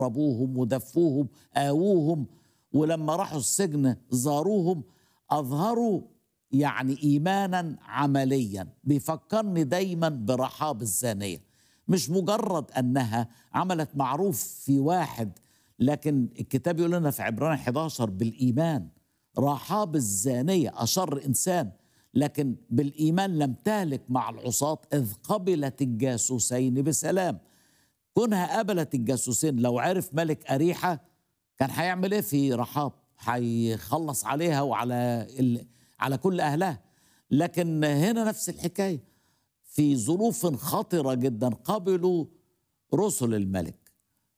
ضربوهم ودفوهم آووهم ولما راحوا السجن زاروهم أظهروا يعني إيمانا عمليا بيفكرني دايما برحاب الزانية مش مجرد أنها عملت معروف في واحد لكن الكتاب يقول لنا في عبران 11 بالإيمان رحاب الزانية أشر إنسان لكن بالإيمان لم تهلك مع العصاة إذ قبلت الجاسوسين بسلام كونها قبلت الجاسوسين لو عرف ملك أريحة كان هيعمل إيه في رحاب هيخلص عليها وعلى ال... على كل أهلها لكن هنا نفس الحكاية في ظروف خطرة جدا قبلوا رسل الملك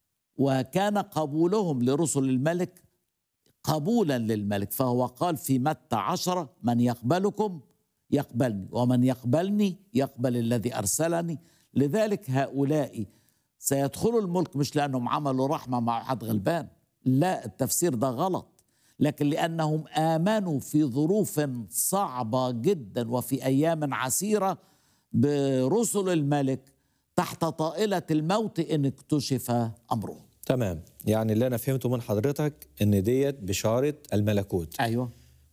وكان قبولهم لرسل الملك قبولا للملك فهو قال في متى عشرة من يقبلكم يقبلني ومن يقبلني يقبل الذي أرسلني لذلك هؤلاء سيدخلوا الملك مش لأنهم عملوا رحمة مع أحد غلبان لا التفسير ده غلط لكن لأنهم آمنوا في ظروف صعبة جدا وفي أيام عسيرة برسل الملك تحت طائلة الموت إن اكتشف أمرهم تمام يعني اللي انا فهمته من حضرتك ان ديت بشاره الملكوت أيوة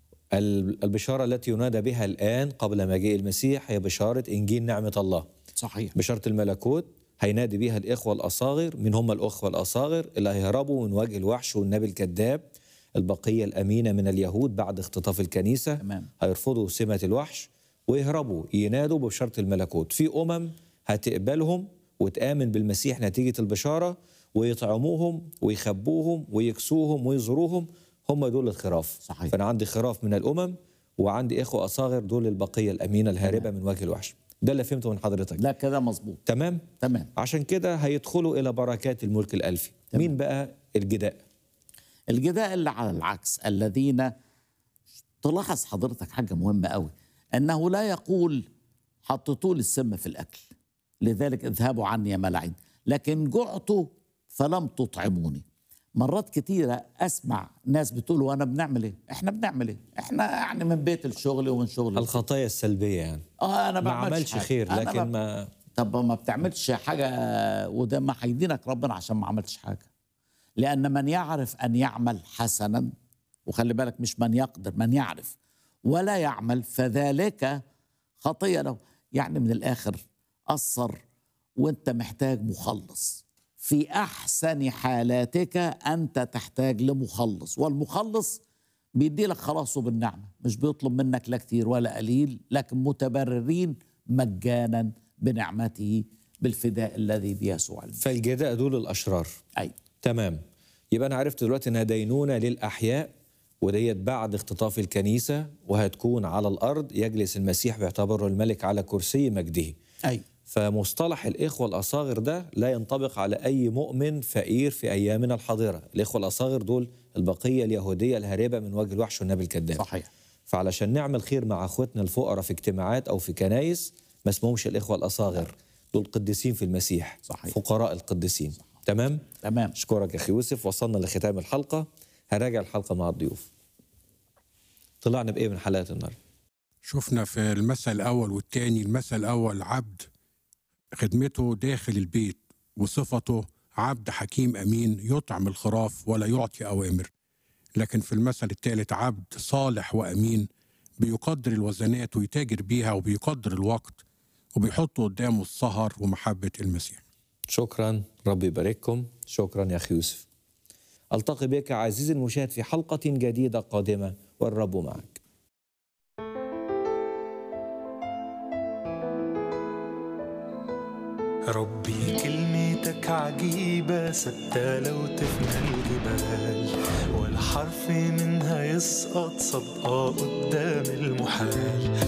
ال- البشاره التي ينادى بها الان قبل مجيء المسيح هي بشاره انجيل نعمه الله صحيح بشاره الملكوت هينادي بيها الاخوه الاصاغر من هم الاخوه الاصاغر اللي هيهربوا من وجه الوحش والنبي الكذاب البقيه الامينه من اليهود بعد اختطاف الكنيسه تمام. هيرفضوا سمه الوحش ويهربوا ينادوا ببشاره الملكوت في امم هتقبلهم وتامن بالمسيح نتيجه البشاره ويطعموهم ويخبوهم ويكسوهم ويزوروهم هم دول الخراف صحيح. فانا عندي خراف من الامم وعندي اخوه اصاغر دول البقيه الامينه الهاربه من وجه الوحش ده اللي فهمته من حضرتك لا كده مظبوط تمام تمام عشان كده هيدخلوا الى بركات الملك الالفي تمام. مين بقى الجداء الجداء اللي على العكس الذين تلاحظ حضرتك حاجة مهمة قوي أنه لا يقول حطيتوا لي السم في الأكل لذلك اذهبوا عني يا ملعين لكن جعت فلم تطعموني مرات كتيرة أسمع ناس بتقول وأنا بنعمل إيه؟ إحنا بنعمل إيه؟ إحنا يعني من بيت الشغل ومن شغل الخطايا السلبيه يعني آه أنا ما بعملش عملش حاجة. خير أنا لكن ب- ما طب ما بتعملش حاجة وده ما هيدينك ربنا عشان ما عملتش حاجة لأن من يعرف أن يعمل حسنا وخلي بالك مش من يقدر من يعرف ولا يعمل فذلك خطية له يعني من الآخر أثر وأنت محتاج مخلص في أحسن حالاتك أنت تحتاج لمخلص والمخلص بيدي لك خلاصه بالنعمة مش بيطلب منك لا كتير ولا قليل لكن متبررين مجانا بنعمته بالفداء الذي بيسوع المسيح فالجداء دول الاشرار أي تمام يبقى انا عرفت دلوقتي انها دينونه للاحياء وديت بعد اختطاف الكنيسه وهتكون على الارض يجلس المسيح باعتباره الملك على كرسي مجده أي فمصطلح الإخوة الأصاغر ده لا ينطبق على أي مؤمن فقير في أيامنا الحاضرة الإخوة الأصاغر دول البقية اليهودية الهاربة من وجه الوحش والنبي الكذاب صحيح فعلشان نعمل خير مع أخوتنا الفقراء في اجتماعات أو في كنايس ما اسمهمش الإخوة الأصاغر دول قديسين في المسيح صحيح. فقراء القديسين تمام تمام أشكرك يا أخي يوسف وصلنا لختام الحلقة هراجع الحلقة مع الضيوف طلعنا بإيه من حلقات النهاردة شفنا في المثل الأول والتاني المثل الأول عبد خدمته داخل البيت وصفته عبد حكيم أمين يطعم الخراف ولا يعطي أوامر لكن في المثل الثالث عبد صالح وأمين بيقدر الوزنات ويتاجر بيها وبيقدر الوقت وبيحط قدامه السهر ومحبة المسيح شكرا ربي يبارككم شكرا يا أخي يوسف ألتقي بك عزيزي المشاهد في حلقة جديدة قادمة والرب معك ربي كلمتك عجيبة ثابتة لو تفنى الجبال ولا حرف منها يسقط صدقة قدام المحال